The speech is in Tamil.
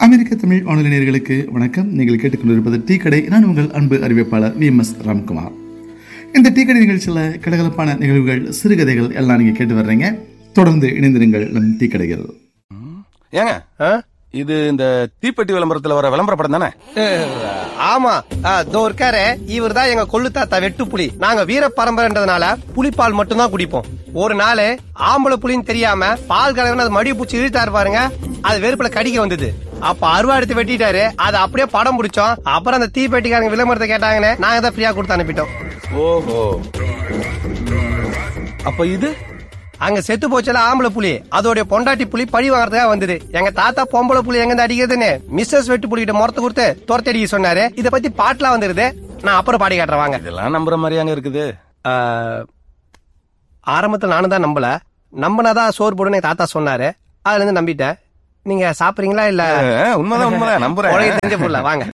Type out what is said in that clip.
அமெரிக்க தமிழ் வானொலி நேயர்களுக்கு வணக்கம் நீங்கள் கேட்டுக்கொண்டிருப்பது டீ கடை நான் உங்கள் அன்பு அறிவிப்பாளர் வி எம் எஸ் ராம்குமார் இந்த டீ கடை நிகழ்ச்சியில் கலகலப்பான நிகழ்வுகள் சிறுகதைகள் எல்லாம் நீங்கள் கேட்டு வர்றீங்க தொடர்ந்து இணைந்திருங்கள் நம் டீ கடைகள் ஏங்க ஆ? இது இந்த தீப்பெட்டி விளம்பரத்துல வர விளம்பர படம் தானே அஹ், ஆமா தோ இருக்காரு இவர் தான் எங்க கொள்ளு தாத்தா வெட்டு புலி நாங்க வீர பரம்பரைன்றதுனால புலிப்பால் மட்டும்தான் குடிப்போம் ஒரு நாள் ஆம்பளை புலின்னு தெரியாம பால் கலவன அது மடியை பூச்சி இழுத்தாரு பாருங்க அது வெறுப்புல கடிக்க வந்தது அப்ப அருவா எடுத்து வெட்டிட்டாரு அதை அப்படியே படம் பிடிச்சோம் அப்புறம் அந்த தீப்பெட்டிக்காரங்க விளம்பரத்தை கேட்டாங்கன்னு நாங்க தான் ஃப்ரீயா கொடுத்து அனுப்பிட்டோம் ஓஹோ அப்ப இது அங்க செத்து போச்சல ஆம்பளை புலி அதோடைய பொண்டாட்டி புலி பழி வாங்குறதுக்காக வந்தது எங்க தாத்தா பொம்பளை புலி எங்க இருந்து அடிக்கிறதுன்னு மிஸ்ஸஸ் வெட்டு புலிகிட்ட முறத்து கொடுத்து துரத்தி அடிக்க சொன்னாரு இத பத்தி பாட்டுலாம் வந்துருது நான் அப்புறம் பாடி காட்டுறேன் வாங்க இதெல்லாம் நம்புற மாதிரியாங்க இருக்குது ஆஹ், ஆரம்பத்துல நானும் தான் நம்பல நம்பினாதான் சோறு போடுன்னு எங்க தாத்தா சொன்னாரு அதுல இருந்து நம்பிட்டேன் நீங்க சாப்பிடுறீங்களா இல்ல அஹ், உண்மைதான் உண்மைதான் நம்புறேன் உலகம் தெரிஞ்ச பொருளா வாங்க